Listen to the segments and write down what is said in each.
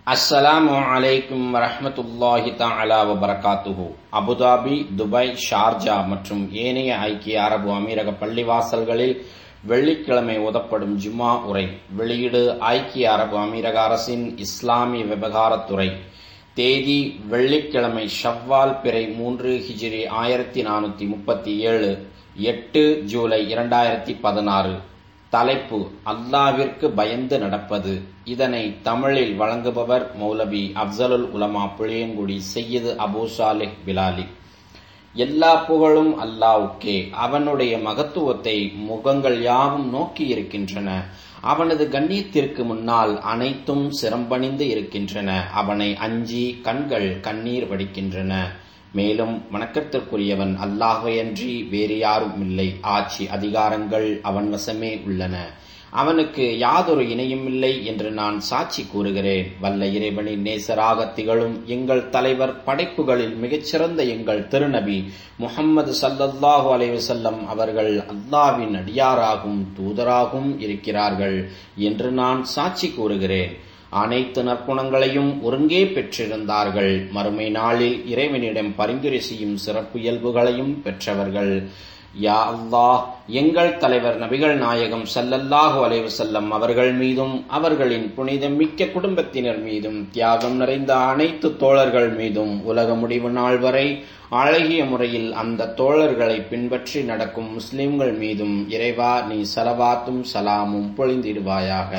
அஸ்ஸலாமு அலைக்கும் வரஹ்மத்துல்லாஹி தஆலா வபரகாத்துஹு அபுதாபி துபாய் ஷார்ஜா மற்றும் ஏனைய ஐக்கிய அரபு அமீரக பள்ளிவாசல்களில் வெள்ளிக்கிழமை ஓதப்படும் ஜுமா உரை வெளியீடு ஐக்கிய அரபு அமீரக அரசின் இஸ்லாமிய விவகாரத்துறை தேதி வெள்ளிக்கிழமை ஷவ்வால் பிறை மூன்று ஹிஜ்ரி ஆயிரத்தி நானூத்தி முப்பத்தி ஏழு எட்டு ஜூலை இரண்டாயிரத்தி பதினாறு தலைப்பு அல்லாவிற்கு பயந்து நடப்பது இதனை தமிழில் வழங்குபவர் மௌலவி அப்சலுல் உலமா புளியங்குடி செய்யது அபூ சாலிஹ் பிலாலி எல்லா புகழும் அல்லாவுக்கே அவனுடைய மகத்துவத்தை முகங்கள் யாவும் நோக்கி இருக்கின்றன அவனது கண்ணியத்திற்கு முன்னால் அனைத்தும் சிரம்பணிந்து இருக்கின்றன அவனை அஞ்சி கண்கள் கண்ணீர் வடிக்கின்றன மேலும் வணக்கத்திற்குரியவன் அல்லாஹையன்றி வேறு யாரும் இல்லை ஆட்சி அதிகாரங்கள் அவன் வசமே உள்ளன அவனுக்கு யாதொரு இணையும் இல்லை என்று நான் சாட்சி கூறுகிறேன் வல்ல இறைவனின் நேசராக திகழும் எங்கள் தலைவர் படைப்புகளில் மிகச்சிறந்த எங்கள் திருநபி முகம்மது சல்லல்லாஹு அலைவசல்லம் அவர்கள் அல்லாவின் அடியாராகும் தூதராகவும் இருக்கிறார்கள் என்று நான் சாட்சி கூறுகிறேன் அனைத்து நற்குணங்களையும் ஒருங்கே பெற்றிருந்தார்கள் மறுமை நாளில் இறைவனிடம் பரிந்துரை செய்யும் சிறப்பு இயல்புகளையும் பெற்றவர்கள் யா அல்லாஹ் எங்கள் தலைவர் நபிகள் நாயகம் சல்லல்லாஹு அலைவசல்லம் அவர்கள் மீதும் அவர்களின் புனிதம் மிக்க குடும்பத்தினர் மீதும் தியாகம் நிறைந்த அனைத்து தோழர்கள் மீதும் உலக முடிவு நாள் வரை அழகிய முறையில் அந்த தோழர்களை பின்பற்றி நடக்கும் முஸ்லிம்கள் மீதும் இறைவா நீ சலவாத்தும் சலாமும் பொழிந்திடுவாயாக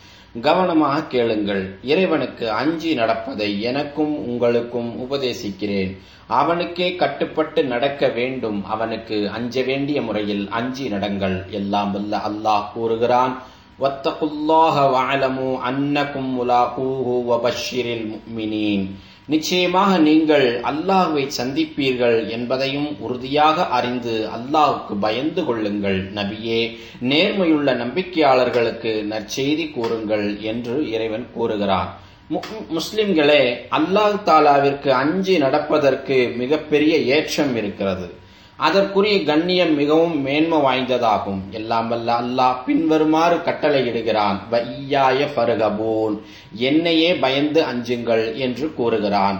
கவனமாக கேளுங்கள் இறைவனுக்கு அஞ்சி நடப்பதை எனக்கும் உங்களுக்கும் உபதேசிக்கிறேன் அவனுக்கே கட்டுப்பட்டு நடக்க வேண்டும் அவனுக்கு அஞ்ச வேண்டிய முறையில் அஞ்சி நடங்கள் எல்லாம் வல்ல அல்லாஹ் கூறுகிறான் வத்தகுல்லாஹ வஅலமு அன்னகும் முலாகூஹு வபஷ்ஷிரில் முஃமினீன் நிச்சயமாக நீங்கள் அல்லாஹுவை சந்திப்பீர்கள் என்பதையும் உறுதியாக அறிந்து அல்லாஹுக்கு பயந்து கொள்ளுங்கள் நபியே நேர்மையுள்ள நம்பிக்கையாளர்களுக்கு நற்செய்தி கூறுங்கள் என்று இறைவன் கூறுகிறார் முஸ்லிம்களே அல்லாஹ் தாலாவிற்கு அஞ்சி நடப்பதற்கு மிகப்பெரிய ஏற்றம் இருக்கிறது அதற்குரிய கண்ணியம் மிகவும் மேன்மை வாய்ந்ததாகும் எல்லாம் வல்ல அல்லாஹ் பின்வருமாறு கட்டளையிடுகிறான் வையாய பருகபோன் என்னையே பயந்து அஞ்சுங்கள் என்று கூறுகிறான்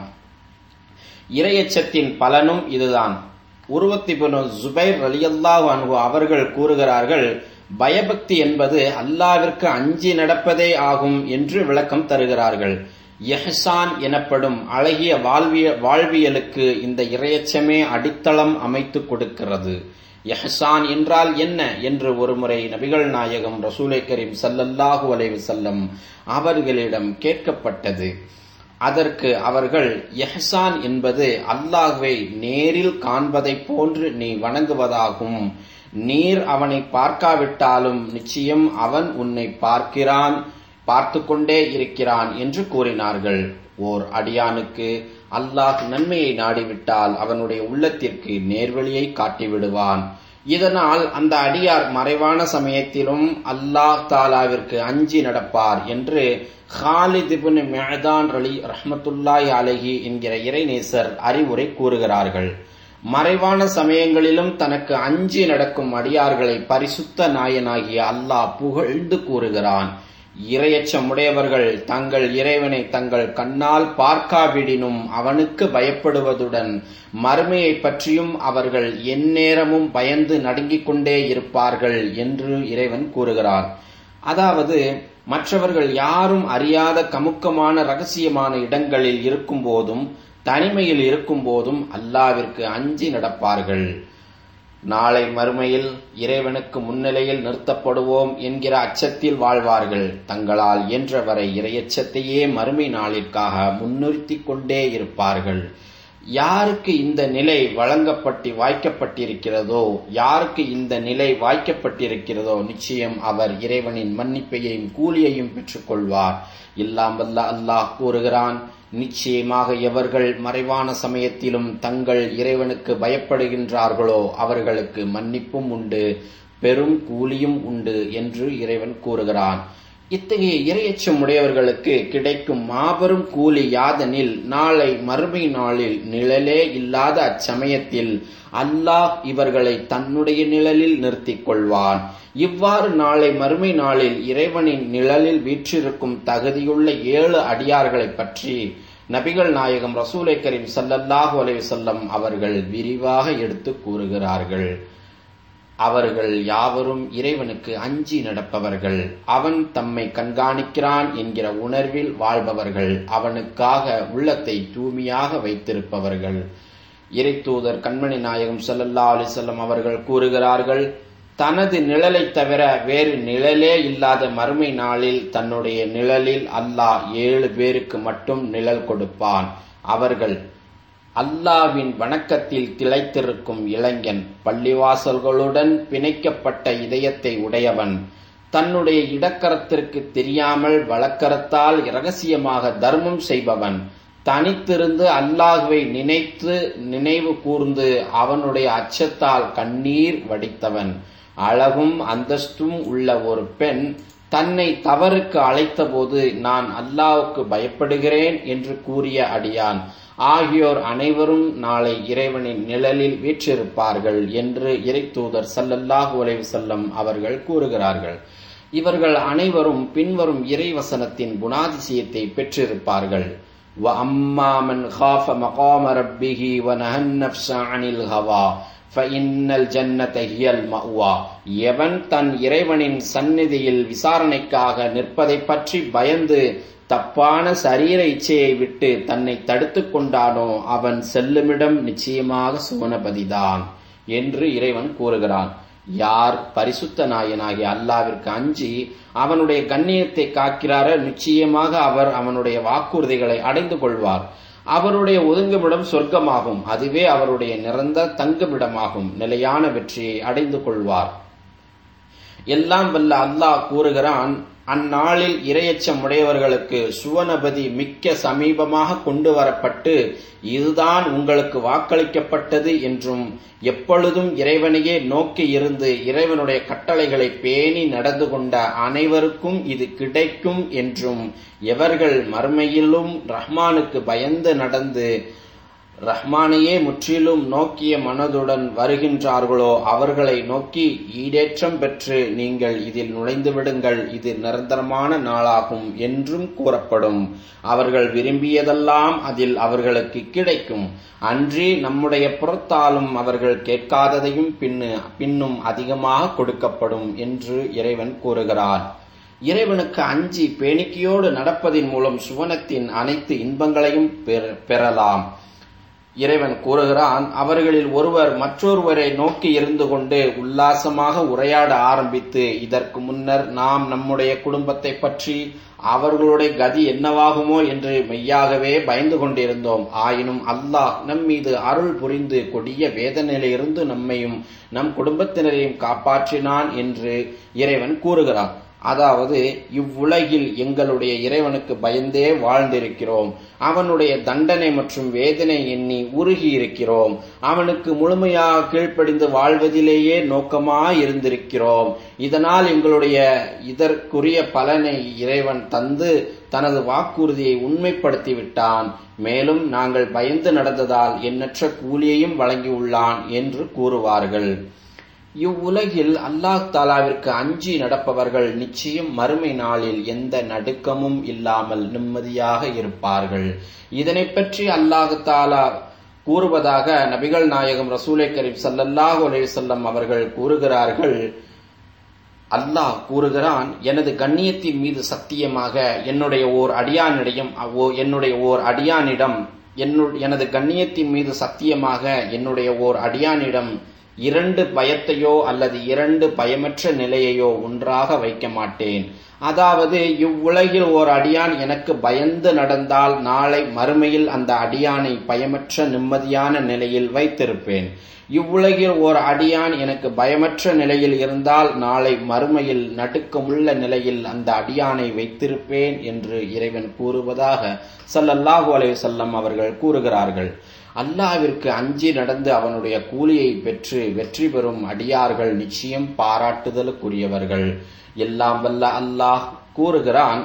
இரையச்சத்தின் பலனும் இதுதான் உருவத்தி ஜுபைர் ரலியல்லாஹு அன்ஹு அவர்கள் கூறுகிறார்கள் பயபக்தி என்பது அல்லாவிற்கு அஞ்சி நடப்பதே ஆகும் என்று விளக்கம் தருகிறார்கள் எஹ்சான் எனப்படும் அழகிய வாழ்விய வாழ்வியலுக்கு இந்த இரையச்சமே அடித்தளம் அமைத்து கொடுக்கிறது எஹ்சான் என்றால் என்ன என்று ஒருமுறை நபிகள் நாயகம் ரசூலை கரீம் சல்லல்லாஹு அலைவு செல்லம் அவர்களிடம் கேட்கப்பட்டது அதற்கு அவர்கள் எஹ்சான் என்பது அல்லாஹுவை நேரில் காண்பதைப் போன்று நீ வணங்குவதாகும் நீர் அவனை பார்க்காவிட்டாலும் நிச்சயம் அவன் உன்னை பார்க்கிறான் பார்த்து கொண்டே இருக்கிறான் என்று கூறினார்கள் ஓர் அடியானுக்கு அல்லாஹ் நன்மையை நாடிவிட்டால் அவனுடைய உள்ளத்திற்கு நேர்வழியை காட்டிவிடுவான் இதனால் அந்த அடியார் மறைவான சமயத்திலும் அல்லாஹ் தாலாவிற்கு அஞ்சி நடப்பார் என்று ஹாலித் இபுன் மேதான் அலி ரஹமத்துல்லாய் அலஹி என்கிற இறைநேசர் அறிவுரை கூறுகிறார்கள் மறைவான சமயங்களிலும் தனக்கு அஞ்சி நடக்கும் அடியார்களை பரிசுத்த நாயனாகிய அல்லாஹ் புகழ்ந்து கூறுகிறான் இரையச்சமுடையவர்கள் தங்கள் இறைவனை தங்கள் கண்ணால் பார்க்காவிடினும் அவனுக்கு பயப்படுவதுடன் மறுமையை பற்றியும் அவர்கள் எந்நேரமும் பயந்து நடுங்கிக் கொண்டே இருப்பார்கள் என்று இறைவன் கூறுகிறார் அதாவது மற்றவர்கள் யாரும் அறியாத கமுக்கமான ரகசியமான இடங்களில் இருக்கும் போதும் தனிமையில் இருக்கும் போதும் அல்லாவிற்கு அஞ்சி நடப்பார்கள் நாளை மறுமையில் இறைவனுக்கு முன்னிலையில் நிறுத்தப்படுவோம் என்கிற அச்சத்தில் வாழ்வார்கள் தங்களால் இயன்றவரை இரையச்சத்தையே மறுமை நாளிற்காக முன்னிறுத்தி கொண்டே இருப்பார்கள் யாருக்கு இந்த நிலை வழங்கப்பட்டு வாய்க்கப்பட்டிருக்கிறதோ யாருக்கு இந்த நிலை வாய்க்கப்பட்டிருக்கிறதோ நிச்சயம் அவர் இறைவனின் மன்னிப்பையும் கூலியையும் பெற்றுக்கொள்வார் எல்லாம் வல்ல அல்லாஹ் கூறுகிறான் நிச்சயமாக எவர்கள் மறைவான சமயத்திலும் தங்கள் இறைவனுக்கு பயப்படுகின்றார்களோ அவர்களுக்கு மன்னிப்பும் உண்டு பெரும் கூலியும் உண்டு என்று இறைவன் கூறுகிறான் இத்தகைய இரையச்சம் உடையவர்களுக்கு கிடைக்கும் மாபெரும் கூலி யாதனில் நாளை மறுமை நாளில் நிழலே இல்லாத அச்சமயத்தில் அல்லாஹ் இவர்களை தன்னுடைய நிழலில் நிறுத்திக் கொள்வான் இவ்வாறு நாளை மறுமை நாளில் இறைவனின் நிழலில் வீற்றிருக்கும் தகுதியுள்ள ஏழு அடியார்களை பற்றி நபிகள் நாயகம் ரசூலை கரீம் சல்லல்லாஹு அலைவசல்லம் அவர்கள் விரிவாக எடுத்து கூறுகிறார்கள் அவர்கள் யாவரும் இறைவனுக்கு அஞ்சி நடப்பவர்கள் அவன் தம்மை கண்காணிக்கிறான் என்கிற உணர்வில் வாழ்பவர்கள் அவனுக்காக உள்ளத்தை தூய்மையாக வைத்திருப்பவர்கள் இறைத்தூதர் கண்மணி நாயகம் சல்லல்லா அலிசல்லம் அவர்கள் கூறுகிறார்கள் தனது நிழலை தவிர வேறு நிழலே இல்லாத மறுமை நாளில் தன்னுடைய நிழலில் அல்லாஹ் ஏழு பேருக்கு மட்டும் நிழல் கொடுப்பான் அவர்கள் அல்லாவின் வணக்கத்தில் திளைத்திருக்கும் இளைஞன் பள்ளிவாசல்களுடன் பிணைக்கப்பட்ட இதயத்தை உடையவன் தன்னுடைய இடக்கரத்திற்கு தெரியாமல் வழக்கரத்தால் இரகசியமாக தர்மம் செய்பவன் தனித்திருந்து அல்லாஹுவை நினைத்து நினைவு கூர்ந்து அவனுடைய அச்சத்தால் கண்ணீர் வடித்தவன் அழகும் அந்தஸ்தும் உள்ள ஒரு பெண் தன்னை தவறுக்கு அழைத்தபோது நான் அல்லாவுக்கு பயப்படுகிறேன் என்று கூறிய அடியான் ஆகியோர் அனைவரும் நாளை இறைவனின் நிழலில் வீற்றிருப்பார்கள் என்று இறைத்தூதர் சல்லல்லாஹு அலைவு செல்லம் அவர்கள் கூறுகிறார்கள் இவர்கள் அனைவரும் பின்வரும் இறைவசனத்தின் குணாதிசயத்தை பெற்றிருப்பார்கள் وَأَمَّا مَنْ خَافَ مَقَامَ رَبِّهِ وَنَهَى النَّفْسَ عَنِ الْهَوَى فَإِنَّ الْجَنَّةَ هِيَ الْمَأْوَى எவன் தன் இறைவனின் சந்நிதியில் விசாரணைக்காக நிற்பதை பற்றி பயந்து தப்பான சரீர இச்சையை விட்டு தன்னை தடுத்து கொண்டானோ அவன் செல்லுமிடம் நிச்சயமாக சுவனபதிதான் என்று இறைவன் கூறுகிறான் யார் பரிசுத்த நாயனாகிய அல்லாவிற்கு அஞ்சி அவனுடைய கண்ணியத்தை காக்கிறாரோ நிச்சயமாக அவர் அவனுடைய வாக்குறுதிகளை அடைந்து கொள்வார் அவருடைய ஒதுங்குமிடம் சொர்க்கமாகும் அதுவே அவருடைய நிரந்தர தங்குமிடமாகும் நிலையான வெற்றியை அடைந்து கொள்வார் எல்லாம் வல்ல அல்லாஹ் கூறுகிறான் அந்நாளில் இரையச்சம் உடையவர்களுக்கு சுவனபதி மிக்க சமீபமாக கொண்டு வரப்பட்டு இதுதான் உங்களுக்கு வாக்களிக்கப்பட்டது என்றும் எப்பொழுதும் இறைவனையே நோக்கி இருந்து இறைவனுடைய கட்டளைகளை பேணி நடந்து கொண்ட அனைவருக்கும் இது கிடைக்கும் என்றும் எவர்கள் மறுமையிலும் ரஹ்மானுக்கு பயந்து நடந்து ரஹ்மானையே முற்றிலும் நோக்கிய மனதுடன் வருகின்றார்களோ அவர்களை நோக்கி ஈடேற்றம் பெற்று நீங்கள் இதில் நுழைந்து விடுங்கள் இது நிரந்தரமான நாளாகும் என்றும் கூறப்படும் அவர்கள் விரும்பியதெல்லாம் அதில் அவர்களுக்கு கிடைக்கும் அன்றி நம்முடைய புறத்தாலும் அவர்கள் கேட்காததையும் பின்னு பின்னும் அதிகமாக கொடுக்கப்படும் என்று இறைவன் கூறுகிறார் இறைவனுக்கு அஞ்சி பேணிக்கையோடு நடப்பதின் மூலம் சுவனத்தின் அனைத்து இன்பங்களையும் பெறலாம் இறைவன் கூறுகிறான் அவர்களில் ஒருவர் மற்றொருவரை நோக்கி இருந்து கொண்டு உல்லாசமாக உரையாட ஆரம்பித்து இதற்கு முன்னர் நாம் நம்முடைய குடும்பத்தை பற்றி அவர்களுடைய கதி என்னவாகுமோ என்று மெய்யாகவே பயந்து கொண்டிருந்தோம் ஆயினும் அல்லாஹ் நம் மீது அருள் புரிந்து கொடிய வேதனையிலிருந்து நம்மையும் நம் குடும்பத்தினரையும் காப்பாற்றினான் என்று இறைவன் கூறுகிறான் அதாவது இவ்வுலகில் எங்களுடைய இறைவனுக்கு பயந்தே வாழ்ந்திருக்கிறோம் அவனுடைய தண்டனை மற்றும் வேதனை எண்ணி உருகி இருக்கிறோம் அவனுக்கு முழுமையாக கீழ்ப்படிந்து வாழ்வதிலேயே நோக்கமாய் இருந்திருக்கிறோம் இதனால் எங்களுடைய இதற்குரிய பலனை இறைவன் தந்து தனது வாக்குறுதியை உண்மைப்படுத்தி விட்டான் மேலும் நாங்கள் பயந்து நடந்ததால் எண்ணற்ற கூலியையும் வழங்கியுள்ளான் என்று கூறுவார்கள் இவ்வுலகில் அல்லாஹ் தாலாவிற்கு அஞ்சி நடப்பவர்கள் நிச்சயம் மறுமை நாளில் எந்த நடுக்கமும் இல்லாமல் நிம்மதியாக இருப்பார்கள் இதனை பற்றி அல்லாஹு தாலா கூறுவதாக நபிகள் நாயகம் ரசூலை கரீம் சல்லல்லாஹு அலைவசல்லம் அவர்கள் கூறுகிறார்கள் அல்லாஹ் கூறுகிறான் எனது கண்ணியத்தின் மீது சத்தியமாக என்னுடைய ஓர் அடியானிடையும் என்னுடைய ஓர் அடியானிடம் எனது கண்ணியத்தின் மீது சத்தியமாக என்னுடைய ஓர் அடியானிடம் இரண்டு பயத்தையோ அல்லது இரண்டு பயமற்ற நிலையையோ ஒன்றாக வைக்க மாட்டேன் அதாவது இவ்வுலகில் ஓர் அடியான் எனக்கு பயந்து நடந்தால் நாளை மறுமையில் அந்த அடியானை பயமற்ற நிம்மதியான நிலையில் வைத்திருப்பேன் இவ்வுலகில் ஓர் அடியான் எனக்கு பயமற்ற நிலையில் இருந்தால் நாளை மறுமையில் நடுக்கமுள்ள நிலையில் அந்த அடியானை வைத்திருப்பேன் என்று இறைவன் கூறுவதாக சல்லல்லாஹு அலைவசல்லம் அவர்கள் கூறுகிறார்கள் அல்லாவிற்கு அஞ்சி நடந்து அவனுடைய கூலியை பெற்று வெற்றி பெறும் அடியார்கள் நிச்சயம் பாராட்டுதலுக்குரியவர்கள் எல்லாம் வல்ல அல்லாஹ் கூறுகிறான்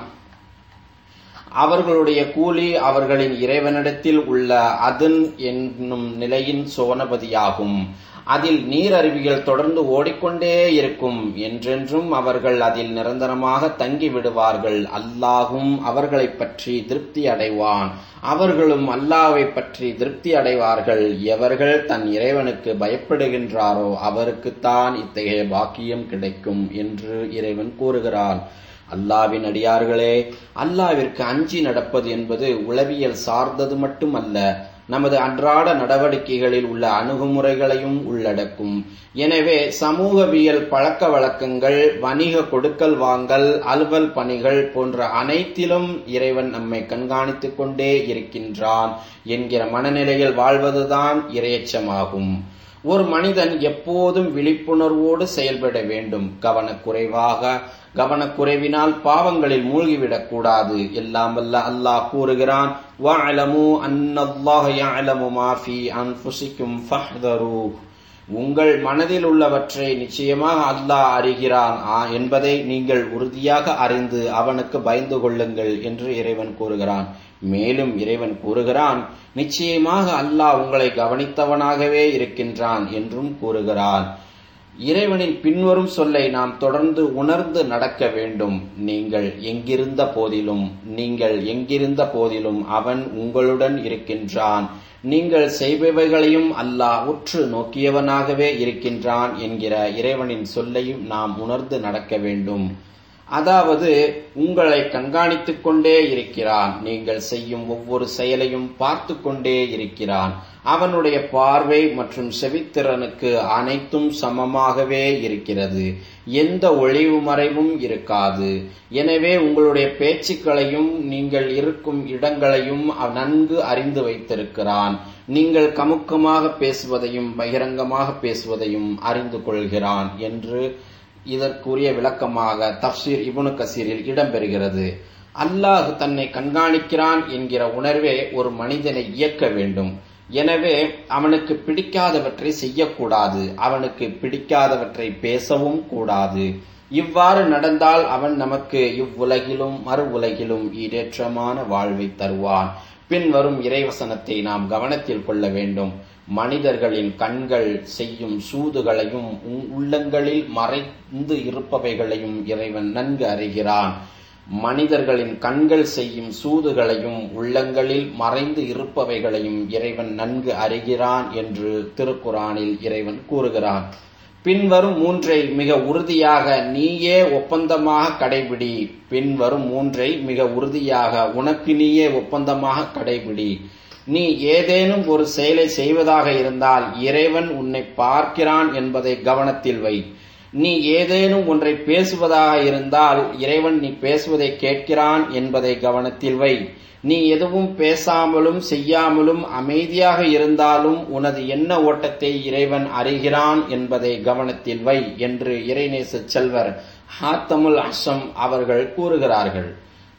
அவர்களுடைய கூலி அவர்களின் இறைவனிடத்தில் உள்ள அதன் என்னும் நிலையின் சோனபதியாகும் அதில் நீரருவிகள் தொடர்ந்து ஓடிக்கொண்டே இருக்கும் என்றென்றும் அவர்கள் அதில் நிரந்தரமாக தங்கி விடுவார்கள் அல்லாஹும் அவர்களைப் பற்றி திருப்தி அடைவான் அவர்களும் அல்லாவை பற்றி திருப்தி அடைவார்கள் எவர்கள் தன் இறைவனுக்கு பயப்படுகின்றாரோ அவருக்குத்தான் இத்தகைய பாக்கியம் கிடைக்கும் என்று இறைவன் கூறுகிறான் அல்லாவின் அடியார்களே அல்லாவிற்கு அஞ்சி நடப்பது என்பது உளவியல் சார்ந்தது மட்டுமல்ல நமது அன்றாட நடவடிக்கைகளில் உள்ள அணுகுமுறைகளையும் உள்ளடக்கும் எனவே சமூகவியல் பழக்க வழக்கங்கள் வணிக கொடுக்கல் வாங்கல் அலுவல் பணிகள் போன்ற அனைத்திலும் இறைவன் நம்மை கண்காணித்துக் கொண்டே இருக்கின்றான் என்கிற மனநிலையில் வாழ்வதுதான் இரையச்சமாகும் ஒரு மனிதன் எப்போதும் விழிப்புணர்வோடு செயல்பட வேண்டும் கவனக்குறைவாக கவனக்குறைவினால் பாவங்களில் மூழ்கிவிடக் கூடாது எல்லாம் வல்ல அல்லாஹ் கூறுகிறான் வஅலமு அன்னல்லாஹ யஅலமு மா ஃபீ அன்ஃபுசிக்கும் ஃபஹ்தரு உங்கள் மனதில் உள்ளவற்றை நிச்சயமாக அல்லாஹ் அறிகிறான் என்பதை நீங்கள் உறுதியாக அறிந்து அவனுக்கு பயந்து கொள்ளுங்கள் என்று இறைவன் கூறுகிறான் மேலும் இறைவன் கூறுகிறான் நிச்சயமாக அல்லாஹ் உங்களை கவனித்தவனாகவே இருக்கின்றான் என்றும் கூறுகிறான் இறைவனின் பின்வரும் சொல்லை நாம் தொடர்ந்து உணர்ந்து நடக்க வேண்டும் நீங்கள் எங்கிருந்த போதிலும் நீங்கள் எங்கிருந்த போதிலும் அவன் உங்களுடன் இருக்கின்றான் நீங்கள் செய்பவைகளையும் அல்லாஹ் உற்று நோக்கியவனாகவே இருக்கின்றான் என்கிற இறைவனின் சொல்லையும் நாம் உணர்ந்து நடக்க வேண்டும் அதாவது உங்களை கண்காணித்துக் கொண்டே இருக்கிறான் நீங்கள் செய்யும் ஒவ்வொரு செயலையும் பார்த்து கொண்டே இருக்கிறான் அவனுடைய பார்வை மற்றும் செவித்திறனுக்கு அனைத்தும் சமமாகவே இருக்கிறது எந்த ஒளிவு மறைவும் இருக்காது எனவே உங்களுடைய பேச்சுக்களையும் நீங்கள் இருக்கும் இடங்களையும் நன்கு அறிந்து வைத்திருக்கிறான் நீங்கள் கமுக்கமாக பேசுவதையும் பகிரங்கமாக பேசுவதையும் அறிந்து கொள்கிறான் என்று இதற்குரிய விளக்கமாக தப்சீர் இபுனு கசீரில் இடம்பெறுகிறது அல்லாஹ் தன்னை கண்காணிக்கிறான் என்கிற உணர்வே ஒரு மனிதனை இயக்க வேண்டும் எனவே அவனுக்கு பிடிக்காதவற்றை செய்யக்கூடாது அவனுக்கு பிடிக்காதவற்றை பேசவும் கூடாது இவ்வாறு நடந்தால் அவன் நமக்கு இவ்வுலகிலும் மறு உலகிலும் ஈடேற்றமான வாழ்வை தருவான் பின்வரும் இறைவசனத்தை நாம் கவனத்தில் கொள்ள வேண்டும் மனிதர்களின் கண்கள் செய்யும் சூதுகளையும் உள்ளங்களில் மறைந்து இருப்பவைகளையும் இறைவன் நன்கு அறிகிறான் மனிதர்களின் கண்கள் செய்யும் சூதுகளையும் உள்ளங்களில் மறைந்து இருப்பவைகளையும் இறைவன் நன்கு அறிகிறான் என்று திருக்குறானில் இறைவன் கூறுகிறான் பின்வரும் மூன்றை மிக உறுதியாக நீயே ஒப்பந்தமாக கடைபிடி பின்வரும் மூன்றை மிக உறுதியாக உனக்கு நீயே ஒப்பந்தமாக கடைபிடி நீ ஏதேனும் ஒரு செயலை செய்வதாக இருந்தால் இறைவன் உன்னை பார்க்கிறான் என்பதை கவனத்தில் வை நீ ஏதேனும் ஒன்றை பேசுவதாக இருந்தால் இறைவன் நீ பேசுவதை கேட்கிறான் என்பதை கவனத்தில் வை நீ எதுவும் பேசாமலும் செய்யாமலும் அமைதியாக இருந்தாலும் உனது எண்ண ஓட்டத்தை இறைவன் அறிகிறான் என்பதை கவனத்தில் வை என்று இறைநேச செல்வர் ஹாத்தமுல் அசம் அவர்கள் கூறுகிறார்கள்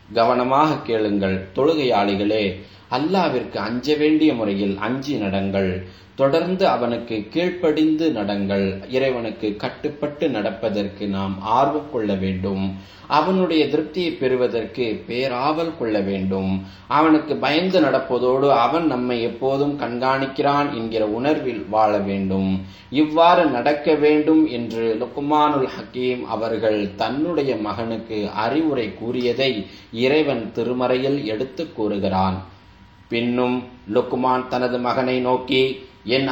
கவனமாக கேளுங்கள் தொழுகையாளிகளே அல்லாவிற்கு அஞ்ச வேண்டிய முறையில் அஞ்சி நடங்கள் தொடர்ந்து அவனுக்கு கீழ்ப்படிந்து நடங்கள் இறைவனுக்கு கட்டுப்பட்டு நடப்பதற்கு நாம் ஆர்வம் கொள்ள வேண்டும் அவனுடைய திருப்தியை பெறுவதற்கு பேராவல் கொள்ள வேண்டும் அவனுக்கு பயந்து நடப்பதோடு அவன் நம்மை எப்போதும் கண்காணிக்கிறான் என்கிற உணர்வில் வாழ வேண்டும் இவ்வாறு நடக்க வேண்டும் என்று லுக்குமானுல் ஹக்கீம் அவர்கள் தன்னுடைய மகனுக்கு அறிவுரை கூறியதை இறைவன் திருமறையில் எடுத்து கூறுகிறான் பின்னும் லுக்குமான் தனது மகனை நோக்கி என்